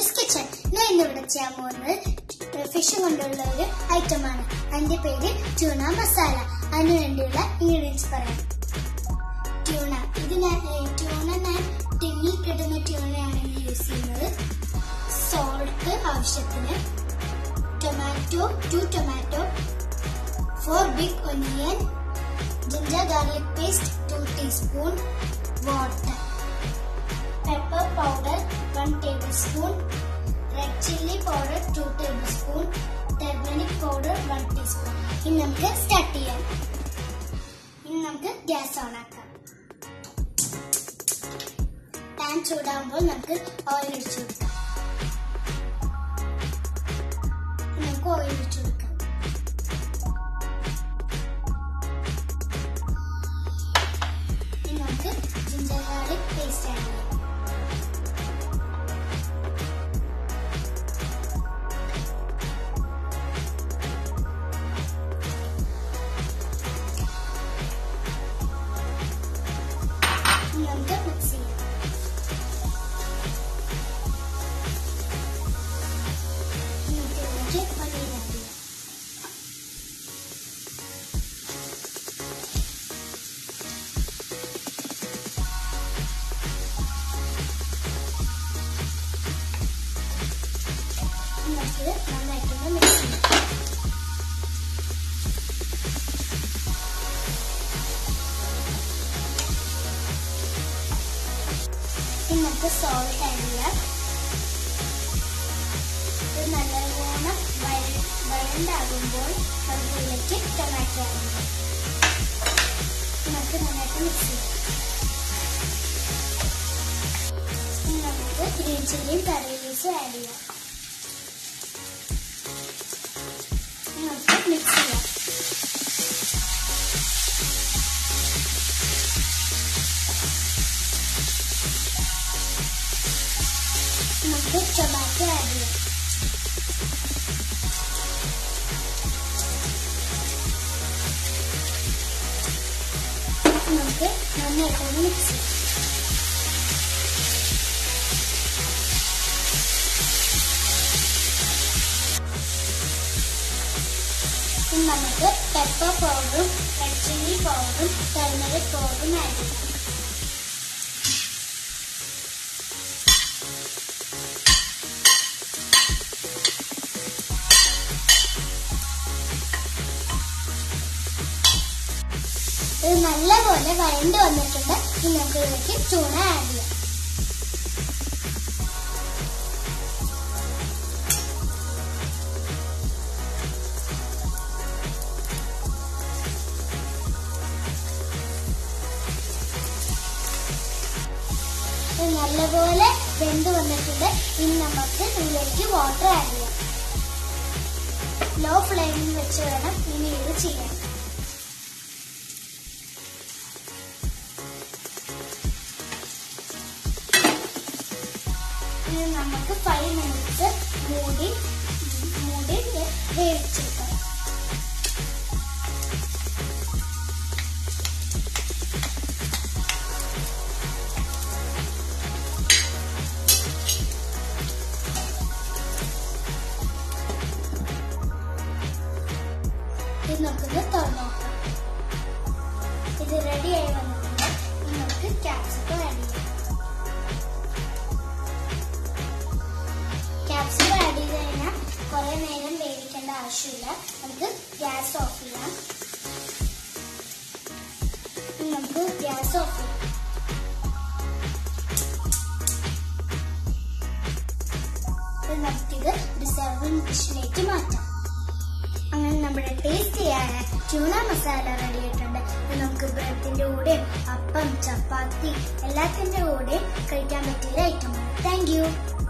Anju's kitchen ഞാൻ ഇന്നിവിടെ ചെയ്യാൻ പോകുന്നത് ഫിഷ് കൊണ്ടുള്ള ഒരു ഐറ്റമാണ് അതിന്റെ പേര് ട്യൂണ മസാല അതിന് വേണ്ടിയുള്ള ഇൻഗ്രീഡിയൻസ് പറയാം ട്യൂണ ഇത് ഞാൻ ട്യൂണ ഞാൻ ടിന്നിൽ കിട്ടുന്ന ട്യൂണയാണ് യൂസ് ചെയ്യുന്നത് സോൾട്ട് ആവശ്യത്തിന് tomato two tomato four big onion ginger garlic paste 2 teaspoon water pepper powder 1 tablespoon red chili powder 2 tablespoon turmeric powder 1 teaspoon ഇനി നമുക്ക് സ്റ്റാർട്ട് ചെയ്യാം ഇനി നമുക്ക് ഗ്യാസ് ഓൺ ആക്കാം പാൻ ചൂടാകുമ്പോൾ നമുക്ക് ഓയിൽ ഒഴിച്ചു കൊടുക്കാം ഇനി നമുക്ക് ഓയിൽ ഒഴിച്ചു കൊടുക്കാം ഇനി നമുക്ക് ജിഞ്ചർ ഗാർലിക് പേസ്റ്റ് ആഡ് ചെയ്യാം ഇനി നമുക്ക് മിക്സ് ചെയ്യാം ഇനി നമുക്ക് ഇതിലേക്ക് പനീർ ആഡ് ചെയ്യാം ഇനി നമുക്കിത് നന്നായിട്ടൊന്ന് മിക്സ് ചെയ്യാം ഇനി നമുക്ക് സോൾട്ട് ആഡ് ചെയ്യാം ഇത് നല്ലവണ്ണം വഴ- വഴണ്ടാകുമ്പോൾ അതിലേക്ക് ടൊമാറ്റോ ആഡ് ചെയ്യാം ഇനി നമുക്ക് നന്നായിട്ട് മിക്സ് ചെയ്യാം ഇനി നമുക്ക് ഗ്രീൻ ചില്ലിയും കറി ലീവ്സും ആഡ് ചെയ്യാം ഇനി നമുക്ക് മിക്സ് ചെയ്യാം നമുക്ക് ടൊമാറ്റോ ആഡ് ചെയ്യാം നമുക്ക് നന്നായിട്ടൊന്ന് മിക്സ് ചെയ്യാം ഇനി നമുക്ക് പെപ്പർ പൗഡറും റെഡ് ചില്ലി പൗഡറും ടർമറിക് പൗഡറും ആഡ് ചെയ്യാം ഇത് നല്ലപോലെ വഴണ്ട് വന്നിട്ടുണ്ട് ഇനി നമുക്ക് ഇതിലേക്ക് ചൂണ ആഡ് ചെയ്യാം ഇത് നല്ലപോലെ വെന്ത് വന്നിട്ടുണ്ട് ഇനി നമുക്ക് ഇതിലേക്ക് വാട്ടർ ആഡ് ചെയ്യാം ലോ ഫ്ലെയിമിൽ വെച്ച് വേണം ഇനി ഇത് ചെയ്യാൻ ഇനി നമുക്ക് ഫൈവ് മിനിറ്റ്സ് മൂടി മൂടി വേവിച്ചെടുക്കാം ഇത് നമുക്കൊന്ന് തുറന്നു നോക്കാം ഇത് റെഡി ആയി വന്നിട്ടുണ്ട് ഇനി നമുക്ക് ക്യാപ്സിക്കം ആഡ് ചെയ്യാം ക്യാപ്സിക്കം ആഡ് ചെയ്ത് കഴിഞ്ഞാൽ കുറെ നേരം വേവിക്കേണ്ട ആവശ്യമില്ല നമുക്ക് ഗ്യാസ് ഓഫ് ചെയ്യാം ഇനി നമുക്ക് ഗ്യാസ് ഓഫ് ചെയ്യാം ഇനി നമുക്കിത് റിസർവിംഗ് ഡിഷിലേക്ക് മാറ്റാം അങ്ങനെ നമ്മുടെ ടേസ്റ്റിയായ ട്യൂണ മസാല റെഡി ആയിട്ടുണ്ട് ഇത് നമുക്ക് ബ്രെഡിന്റെ കൂടെയും അപ്പം ചപ്പാത്തി എല്ലാത്തിന്റെ കൂടെയും കഴിക്കാൻ പറ്റിയ ഐറ്റമാണ് താങ്ക് യു